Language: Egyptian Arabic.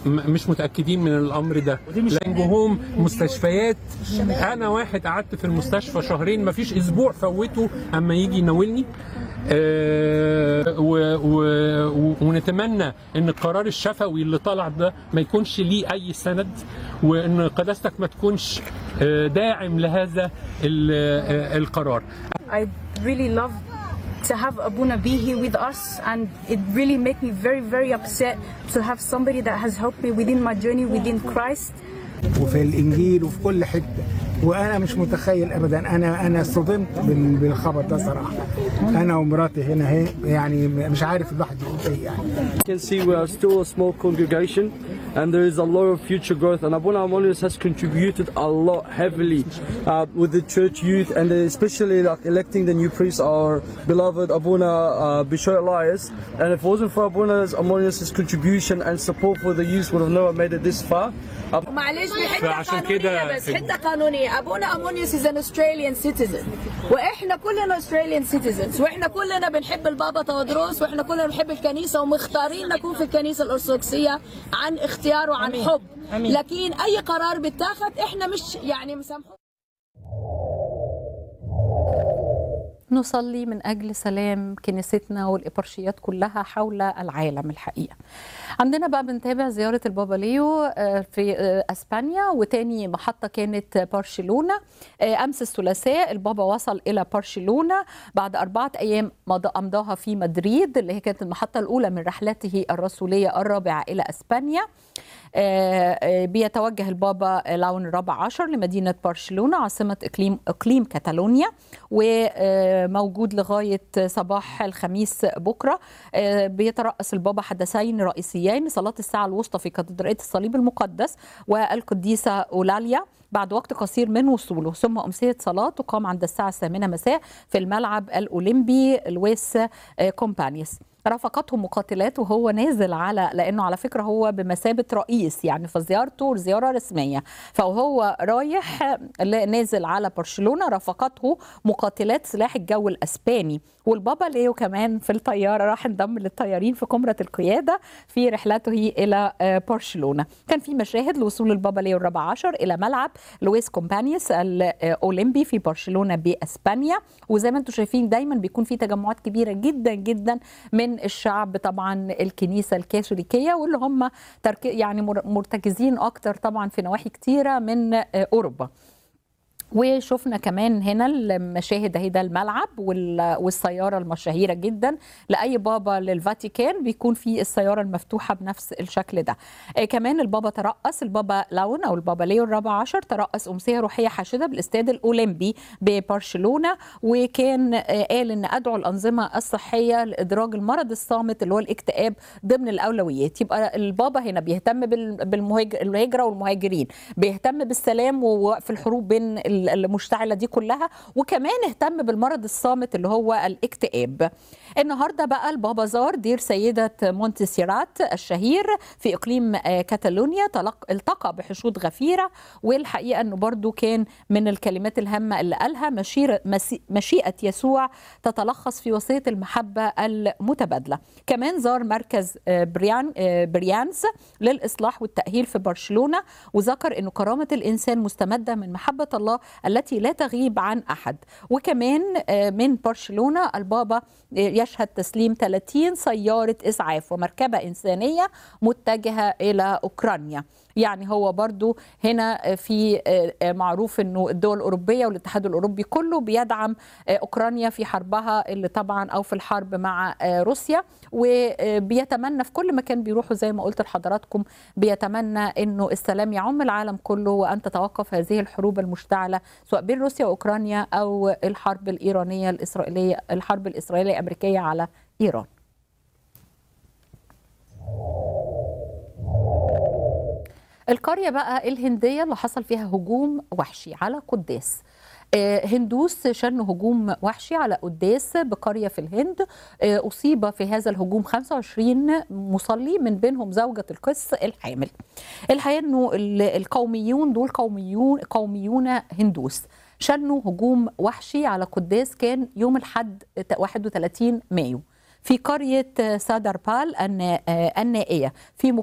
م- مش متاكدين من الامر ده لان جوهم مستشفيات انا واحد قعدت في المستشفى شهرين ما فيش اسبوع فوته اما يجي يناولني آه، و- و- و- ونتمنى ان القرار الشفوي اللي طلع ده ما يكونش ليه اي سند وان قداستك ما تكونش آه، داعم لهذا ال- آه، القرار I really love to have Abuna be here with us, and it really make me very, very upset to have somebody that has helped me within my journey within Christ. وفي الانجيل وفي كل حته وانا مش متخيل ابدا انا انا صدمت بال- بالخبر ده صراحه انا ومراتي هنا اهي يعني مش عارف الواحد يقول ايه يعني You can see we are still a small congregation and there is a lot of future growth and Abuna Amonius has contributed a lot heavily uh, with the church youth and especially like electing the new priest our beloved Abuna uh, Bishop Elias and if it wasn't for Abuna Amonius' contribution and support for the youth would have never made it this far. Ab- معلش في حته فعشان كده- قانونيه بس حته قانونيه ابونا امونيوس از ان استراليان سيتيزن واحنا كلنا استراليان سيتيزنز واحنا كلنا بنحب البابا تودروس واحنا كلنا بنحب الكنيسه ومختارين نكون في الكنيسه الارثوذكسيه عن اختيار وعن حب لكن اي قرار بيتاخد احنا مش يعني مسامحين نصلي من أجل سلام كنيستنا والإبرشيات كلها حول العالم الحقيقة عندنا بقى بنتابع زيارة البابا ليو آه، في آه، أسبانيا وتاني محطة كانت برشلونة آه، أمس الثلاثاء البابا وصل إلى برشلونة بعد أربعة أيام مضى- أمضاها في مدريد اللي هي كانت المحطة الأولى من رحلته الرسولية الرابعة إلى أسبانيا آه، آه، بيتوجه البابا لاون الرابع عشر لمدينة برشلونة عاصمة إقليم إقليم كاتالونيا وموجود لغاية صباح الخميس بكرة آه، بيترأس البابا حدثين رئيسيين صلاة الساعة الوسطى في كاتدرائية الصليب المقدس والقديسة أولاليا بعد وقت قصير من وصوله ثم أمسية صلاة تقام عند الساعة الثامنة مساء في الملعب الأولمبي لويس آه، كومبانيس رافقته مقاتلات وهو نازل على لانه على فكره هو بمثابه رئيس يعني فزيارته زياره رسميه فهو رايح ل- نازل على برشلونه رافقته مقاتلات سلاح الجو الاسباني والبابا ليو كمان في الطياره راح انضم للطيارين في قمره القياده في رحلته الى آه، برشلونه كان في مشاهد لوصول البابا ليو الرابع عشر الى ملعب لويس كومبانيس الاولمبي في برشلونه باسبانيا وزي ما انتم شايفين دايما بيكون في تجمعات كبيره جدا جدا من الشعب طبعا الكنيسه الكاثوليكيه واللي هم ترك يعني مر- مرتكزين اكتر طبعا في نواحي كتيره من آه، اوروبا وشفنا كمان هنا المشاهد اهي ده الملعب وال- والسياره المشهيره جدا لاي بابا للفاتيكان بيكون في السياره المفتوحه بنفس الشكل ده آه كمان البابا ترأس البابا لاون او البابا ليو الرابع عشر ترأس امسيه روحيه حاشده بالاستاد الاولمبي ببرشلونه وكان آه قال ان ادعو الانظمه الصحيه لادراج المرض الصامت اللي هو الاكتئاب ضمن الاولويات يبقى البابا هنا بيهتم بال- بالمهاج- الهجره والمهاجرين بيهتم بالسلام ووقف الحروب بين ال- المشتعله دي كلها وكمان اهتم بالمرض الصامت اللي هو الاكتئاب النهارده بقى البابا زار دير سيده مونتسيرات الشهير في اقليم آه، كاتالونيا تلق- التقى بحشود غفيره والحقيقه انه برضو كان من الكلمات الهامه اللي قالها مشيرة مسي- مشيئه يسوع تتلخص في وصيه المحبه المتبادله كمان زار مركز آه، بريان آه، بريانز للاصلاح والتاهيل في برشلونه وذكر انه كرامه الانسان مستمده من محبه الله التي لا تغيب عن احد وكمان آه، من برشلونه البابا آه، يشهد تسليم 30 سياره اسعاف ومركبه انسانيه متجهه الى اوكرانيا يعني هو برضو هنا في آه، آه، معروف انه الدول الاوروبيه والاتحاد الاوروبي كله بيدعم آه، اوكرانيا في حربها اللي طبعا او في الحرب مع آه، روسيا وبيتمنى في كل مكان بيروحوا زي ما قلت لحضراتكم بيتمنى انه السلام يعم العالم كله وان تتوقف هذه الحروب المشتعله سواء بين روسيا واوكرانيا او الحرب الايرانيه الاسرائيليه الحرب الاسرائيليه الامريكيه على ايران القرية بقى الهندية اللي حصل فيها هجوم وحشي على قداس آه، هندوس شنوا هجوم وحشي على قداس بقرية في الهند آه، أصيب في هذا الهجوم 25 مصلي من بينهم زوجة القس الحامل الحقيقة أنه ال- القوميون دول قوميون قوميون هندوس شنوا هجوم وحشي على قداس كان يوم الحد 31 مايو في قرية سادربال النا- آه، النائية في